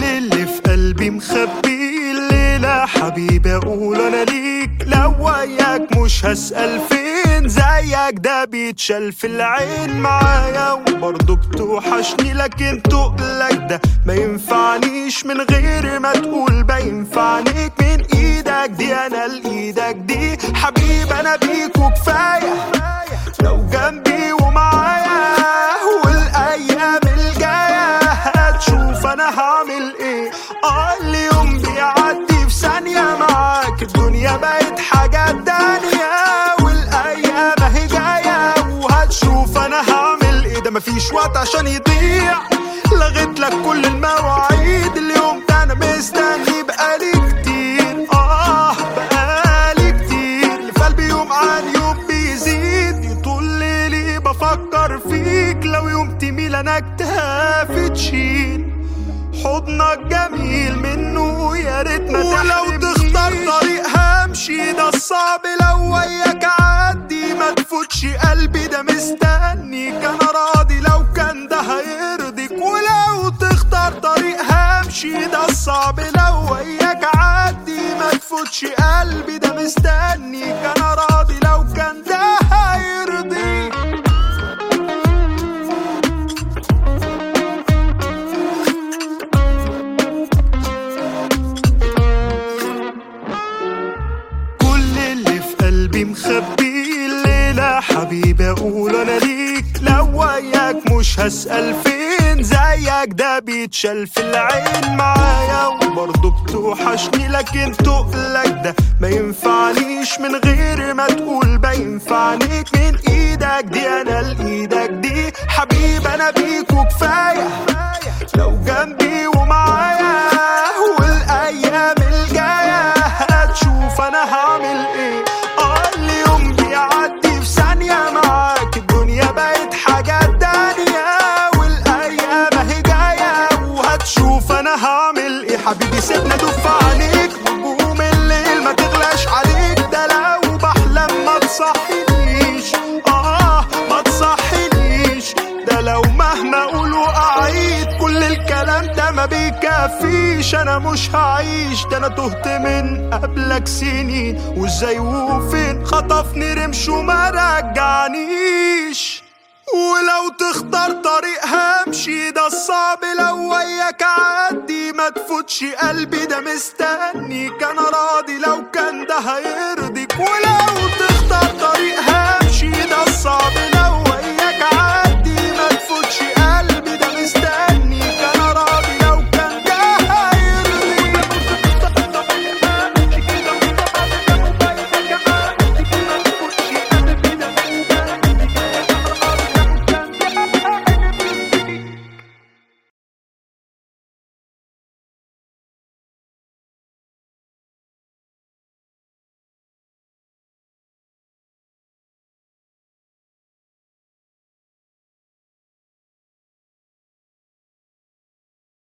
اللي في قلبي مخبي الليلة حبيبي اقول انا ليك لو وياك مش هسأل فين زيك ده بيتشال في العين معايا وبرضه بتوحشني لكن تقلك ده ما ينفعنيش من غير ما تقول بينفعنيك من ايدك دي انا لايدك دي حبيب انا بيك وكفايه لو جنبي ومعايا والايام الجايه هتشوف انا هعمل ايه اه اليوم بيعدي في ثانيه معاك الدنيا بقت حاجه تانية والايام اهي جايه وهتشوف انا هعمل ايه ده مفيش وقت عشان يضيع لغيت لك كل المواعيد اليوم ده انا مستني بقالي كتير اه بقالي كتير اللي في قلبي يوم عن يوم بيزيد طول ليلي بفكر فيك لو يوم تميل انا اكتافي تشيل حضنك جميل منه يا ريت ما ولو تختار طريق همشي ده الصعب لو وياك عدي ما تفوتش قلبي ده مستنيك انا راضي لو كان ده هيرضيك ولو تختار طريق همشي ده الصعب لو وياك عدي ما تفوتش قلبي ده مستنيك انا راضي لو كان ده هيرضيك كل اللي في قلبي مخبي الليلة حبيبي اقول انا ليك لو وياك مش هسأل فين زيك ده بيتشال في العين معايا وبرضه بتوحشني لكن تقلك ده ما ينفعنيش من غير ما تقول بينفعنيك من ايدك دي انا لايدك دي حبيب انا بيك وكفايه لو جنبي ومعايا والايام الجايه هتشوف انا هعمل ايه اه اليوم بيعدي في ثانيه معاك الدنيا بقت حاجه تانية والايام اهي جايه وهتشوف انا هعمل ايه حبيبي سيبنا دف عليك نجوم الليل ما تغلاش عليك ده لو بحلم ما تصحينيش اه ما تصحينيش ده لو مهما اقول واعيد كل الكلام ده ما بيكفيش انا مش هعيش ده انا تهت من قبلك سنين وازاي وفين خطفني رمش وما رجعنيش ولو تختار طريق همشي ده الصعب لو وياك عدي ما تفوتش قلبي ده مستنيك انا راضي لو كان ده هيرضيك